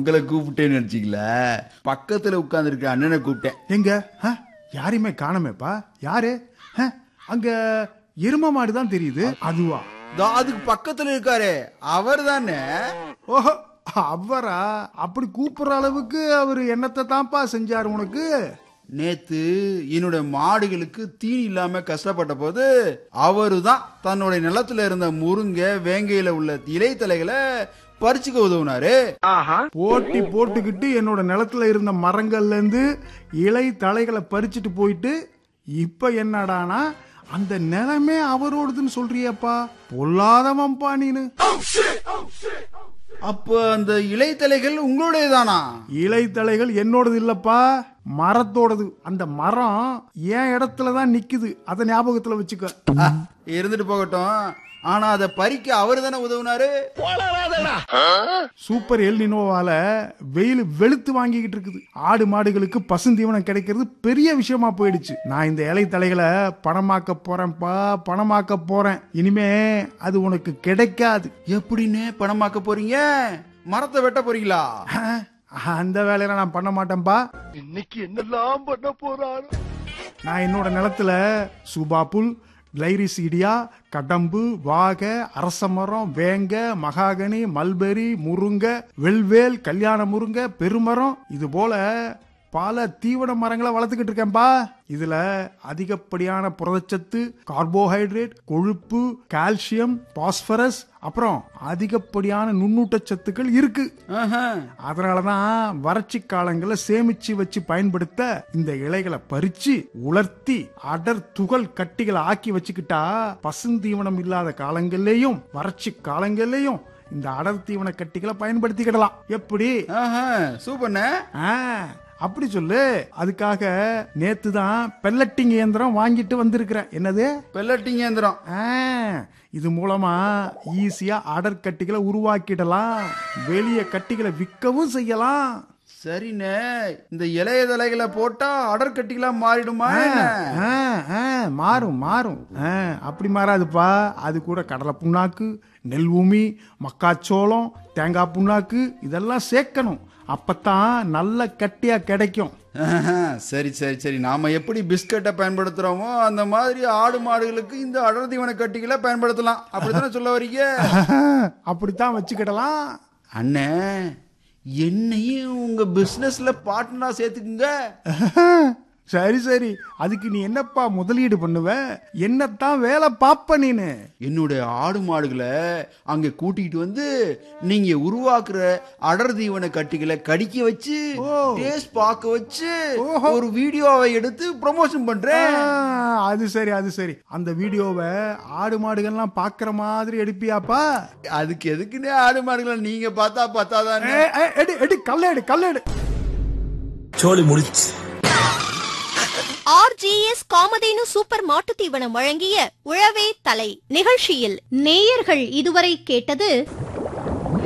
உங்களை கூப்பிட்டேன்னு நினைச்சீங்களா பக்கத்துல உட்கார்ந்துருக்க அண்ணனை கூப்பிட்டேன் எங்க ஆ, யாரையுமே காணமேப்பா யாரு ஆ, அங்க எரும மாடு தான் தெரியுது அதுவா தா அதுக்கு பக்கத்துல இருக்காரே அவர் தானே ஓஹோ அவரா அப்படி கூப்பிடுற அளவுக்கு அவர் என்னத்தை தான்ப்பா செஞ்சாரு உனக்கு நேத்து என்னோட மாடுகளுக்கு தீனி இல்லாம கஷ்டப்பட்ட போது அவரு தான் தன்னுடைய நிலத்துல இருந்த முருங்கை வேங்கையில உள்ள இலைத்தலைகளை பறிச்சுக்க உதவுனாரு போட்டி போட்டுக்கிட்டு என்னோட நிலத்துல இருந்த மரங்கள்ல இருந்து இலை தலைகளை பறிச்சுட்டு போயிட்டு இப்ப என்னடானா அந்த நிலமே அவரோடதுன்னு சொல்றியப்பா பொல்லாதவன்பா நீனு அப்ப அந்த இலைத்தலைகள் உங்களுடையதானா இலை தலைகள் என்னோடது இல்லப்பா மரத்தோடது அந்த மரம் என் இடத்துல தான் நிக்குது அதை ஞாபகத்துல வச்சுக்க ஆ, இருந்துட்டு போகட்டும் ஆனா அதை பறிக்க அவரு தானே உதவுனாரு சூப்பர் எல் நினோவால வெயில் வெளுத்து வாங்கிக்கிட்டு இருக்குது ஆடு மாடுகளுக்கு பசுந்தீவனம் கிடைக்கிறது பெரிய விஷயமா போயிடுச்சு நான் இந்த இலை தலைகளை பணமாக்க போறேன்ப்பா பணமாக்க போறேன் இனிமே அது உனக்கு கிடைக்காது எப்படின்னு பணமாக்க போறீங்க மரத்தை வெட்ட போறீங்களா ஆஹ், அந்த வேலையில நான் பண்ண மாட்டேன்பா இன்னைக்கு என்னெல்லாம் பண்ண போறாரு நான் என்னோட நிலத்துல சூபா புல் லைரிசீடியா கடம்பு வாகை அரச மரம் வேங்க மகாகனி மல்பெரி முருங்க வெல்வேல் கல்யாண முருங்க பெருமரம் இது போல பல தீவன மரங்களை வளர்த்துக்கிட்டு இருக்கேன்பா இதுல அதிகப்படியான புரதச்சத்து கார்போஹைட்ரேட் கொழுப்பு கால்சியம் பாஸ்பரஸ் அப்புறம் அதிகப்படியான நுண்ணூட்டச்சத்துக்கள் இருக்கு ஆஹா. அதனாலதான் வறட்சி காலங்களை சேமிச்சு வச்சு பயன்படுத்த இந்த இலைகளை பறிச்சு உலர்த்தி அடர் துகள் கட்டிகளை ஆக்கி வச்சுக்கிட்டா பசுந்தீவனம் இல்லாத காலங்கள்லயும் வறட்சி காலங்கள்லயும் இந்த அடர் தீவன கட்டிகளை பயன்படுத்திக்கிடலாம் எப்படி ஆஹா, சூப்பர்ண்ணே ஆ, அப்படி சொல்லு அதுக்காக நேத்து தான் பெல்லட்டிங் இயந்திரம் வாங்கிட்டு வந்திருக்கிறேன் என்னது பெல்லட்டிங் இயந்திரம் ஆ, இது மூலமா ஈஸியா அடர் கட்டிகளை உருவாக்கிடலாம் வெளிய கட்டிகளை விற்கவும் செய்யலாம் சரிண்ணே இந்த இலைய தலைகளை போட்டா அடற்கட்டிகளா மாறிடுமா என்ன? ஆ, ஆ, மாறும் மாறும் ஆ, அப்படி மாறாதுப்பா அது கூட கடலை புண்ணாக்கு நெல் ஊமி மக்காச்சோளம் தேங்காய் புண்ணாக்கு இதெல்லாம் சேர்க்கணும் அப்பத்தான் நல்ல கட்டியா கிடைக்கும் ஆஹா, சரி சரி சரி நாம எப்படி பிஸ்கட்டை பயன்படுத்துறோமோ அந்த மாதிரி ஆடு மாடுகளுக்கு இந்த அடர் தீவன கட்டிகளை பயன்படுத்தலாம் அப்படித்தானே சொல்ல வரீங்க அப்படித்தான் வச்சுக்கிடலாம் அண்ணே என்னையும் உங்க பிசினஸ்ல பார்ட்னரா சேர்த்துக்குங்க சரி சரி அதுக்கு நீ என்னப்பா முதலீடு பண்ணுவ என்னத்தான் வேலை பாப்ப நீனு என்னுடைய ஆடு மாடுகளை அங்க கூட்டிகிட்டு வந்து நீங்க உருவாக்குற அடர் தீவன கட்டிகளை கடிக்க வச்சு டேஸ்ட் பார்க்க வச்சு ஒரு வீடியோவை எடுத்து ப்ரமோஷன் பண்றேன் ஆ, அது சரி அது சரி அந்த வீடியோவை ஆடு மாடுகள்லாம் பாக்குற மாதிரி எடுப்பியாப்பா அதுக்கு எதுக்குன்னே ஆடு மாடுகளை நீங்க பார்த்தா பார்த்தாதானே ஏ, ஏ, எடு எடு கல்ல எடு கல்ல எடு சோலி முடிச்சு ஆர்ஜிஎஸ் காமதேனு சூப்பர் மாட்டுத் தீவனம் வழங்கிய உழவே தலை நிகழ்ச்சியில் நேயர்கள் இதுவரை கேட்டது